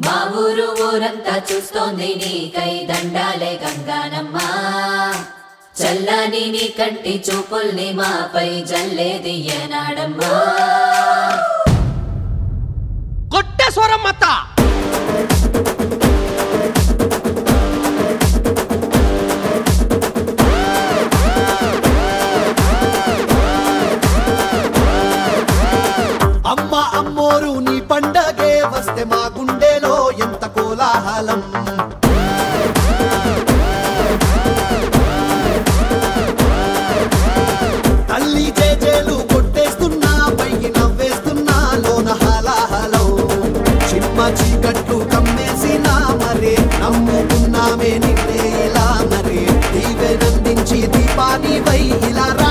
మా ఊరు ఊరంతా చూస్తోంది నీకై దండాలే గంగానమ్మ చల్లని నీ కంటి చూపుల్ని మాపై జల్లేది ఏనాడమ్మా కొట్టే స్వరం మత్త అమ్మ అమ్మోరు నీ పండగే వస్తే మా గుండెలో ఎంత కోలాహలం తల్లి చేజేలు కొట్టేస్తున్నా పైకి నవ్వేస్తున్నా లోన హలాహలం చిమ్మ చీకట్లు కమ్మేసినా మరే నమ్ముకున్నామే నిన్నే ఇలా మరే దీవెనందించి దీపాని వై ఇలా రా